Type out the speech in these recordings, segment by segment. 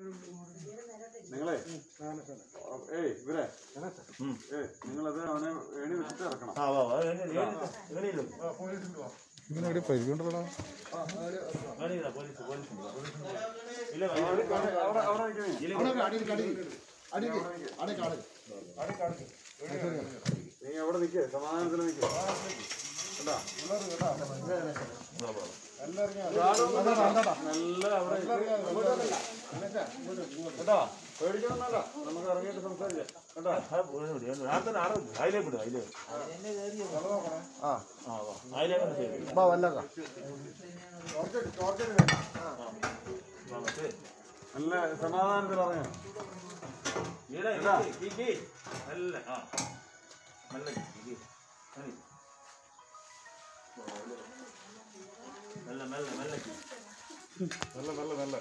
നിങ്ങളെ ഏയ് ഇവരെ ഏയ് നിങ്ങളത് അവനെ ഏണി വെച്ചിട്ട് ഇറക്കണം ആ വാ വാ എങ്ങനെയില്ല ഇതിനെവിടെ പരിചയമുണ്ടല്ലോ എങ്ങനെയില്ല പോലീസ് പോലീസ് ഇല്ല അവിടെ അവിടെ അവിടെ നിൽക്കണേ നീ അവിടെ നിൽക്കേ സമാധാനത്തിൽ നിൽക്കേ കേട്ടാ നല്ല അവിടെ കേട്ടാ പേടിക്കണമെന്നല്ല നമുക്ക് ഇറങ്ങിയിട്ട് സംസാരിക്കാം കേട്ടാ ഞാൻ തന്നെ ആടെ അതിലേക്ക് വിടും അതിലേക്ക് ആ ആ വാ അതിലേക്ക് ശരി നല്ല സമാധാനത്തിൽ ഇറങ്ങാം ഈടാ ഈ കീ നല്ല ആ നല്ല കീ മെല്ലെ മെല്ലെ മെല്ലെ കീ നല്ല നല്ല നല്ല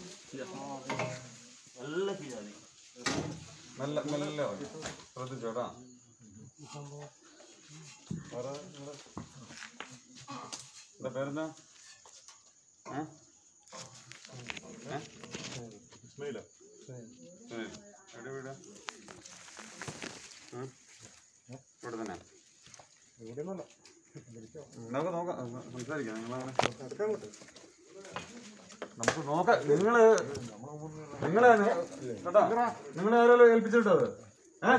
നല്ല കീ മതി നല്ല നല്ല ശ്രദ്ധിച്ചോട്ടാ എന്താ പേരെന്താ ഏ? ഏ? സുനിൽ. എവിടെ വീട് ഉം? ഇവിടെ തന്നെ നമുക്ക് നോക്കാം സംസാരിക്കാം നിങ്ങളങ്ങനെ നമുക്ക് നോക്കാം നിങ്ങള് നിങ്ങളെ കേട്ടോ നിങ്ങളെ ആരെങ്കിലും ഏൽപ്പിച്ചിട്ടോ അത് ഏ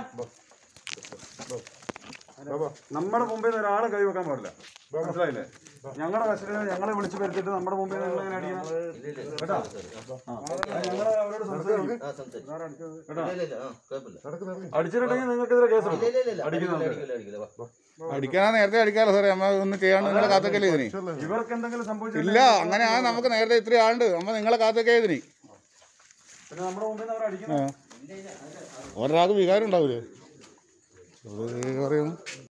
നമ്മുടെ മുമ്പിൽ നിന്ന് ഒരാളെ കൈ വെക്കാൻ പാടില്ല മനസ്സിലായില്ലേ ഞങ്ങളുടെ കസ്റ്റഡിയിൽ ഞങ്ങളെ വിളിച്ചു വരുത്തിട്ട് നമ്മുടെ മുമ്പിൽ നിന്ന് നിങ്ങൾ എങ്ങനെ അടിക്കണം കേട്ടോ ആ. അത് ഞങ്ങള് അവരോട് സംസാരിക്കും കേട്ടോ അടിച്ചിട്ടുണ്ടെങ്കിൽ നിങ്ങൾക്കെതിരെ കേസ് എടുക്കും അടിക്കുന്നുണ്ട് അടിക്കാനാ നേരത്തെ അടിക്കാലോ സാറേ അമ്മ ഒന്നും ചെയ്യാണ്ട് നിങ്ങളെ കാത്തൊക്കെ ഇതിന് ഇവർക്ക് എന്തെങ്കിലും സംഭവിച്ചില്ല ഇല്ല അങ്ങനെ ആ നമുക്ക് നേരത്തെ ഇത്രയും ആളുണ്ട് അമ്മ നിങ്ങളെ കാത്തൊക്കെ ഇതിന് പിന്നെ നമ്മുടെ മുമ്പിൽ നിന്ന് അവർ അടിക്കണം ഒരാൾക്ക് വികാരം ഉണ്ടാവൂലേ പറയുന്നു